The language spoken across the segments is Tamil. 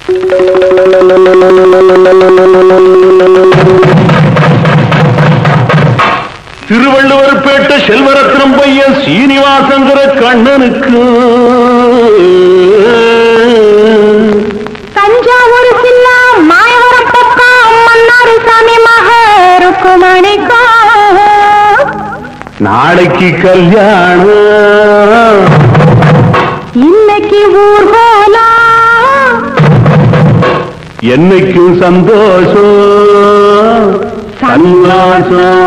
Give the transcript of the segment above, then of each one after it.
திருவள்ளுவர் பேட்ட செல்வரத்னம் பையன் சீனிவாசங்கிற கண்ணனுக்கு தஞ்சாவூர் சில்லா மாயவரம் பக்கம் மன்னார் சாமி மக ருக்குமணிக்கோ நாளைக்கு கல்யாணம் இன்னைக்கு ஊர்கோலா என்னைக்கும் சந்தோஷம் சந்தோஷம்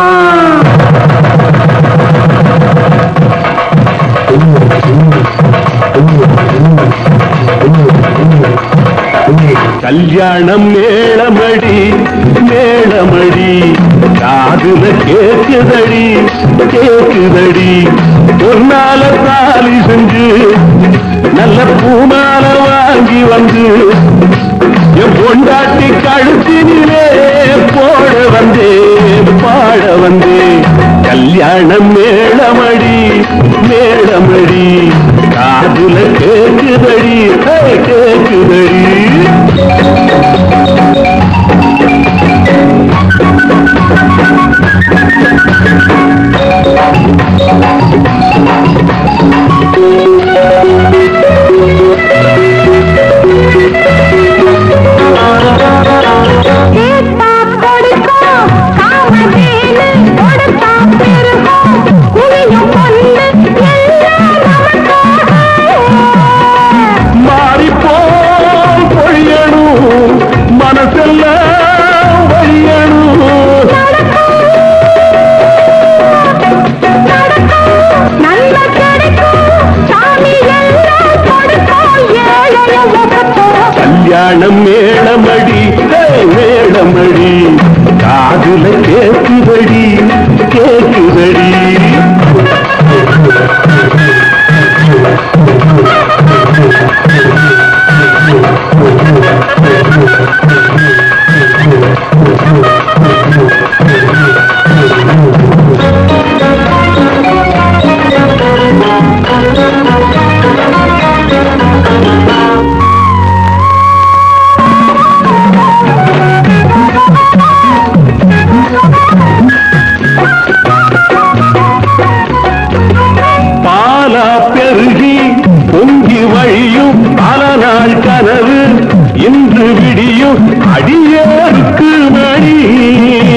கல்யாணம் மேளமடி மேளமடி காதுல கேக்குதடி கேக்குதடி பொன்னால தாலி செஞ்சு நல்ல பூமால வாங்கி வந்து என் பொண்டாட்டி கழுத்தினிலே போட வந்தே பாட வந்தே கல்யாணம் மேளமடி மேளமடி காதுல கேக்குதடி ஹே, கேக்குதடி கேட்டா கொடுக்கும் காமதேனு கொடுத்தா பெருகும் குனியும் பொண்ணு எல்லாம் நமக்காக மாறிப்போல் பொழியணும் மனசெல்லாம் வழியணும் நல்ல கிடைக்கும் சாமி எல்லாம் கொடுக்கும் ஏழைய முகத்தோம் கல்யாணம் மேளமடி ஹே, மேளமடி காதுல கேக்குதடி கேக்குதடி பாலா பெருகி பொங்கி வழியும் பல நாள் கனவு இன்று விடியும் அடியேற்கு மணி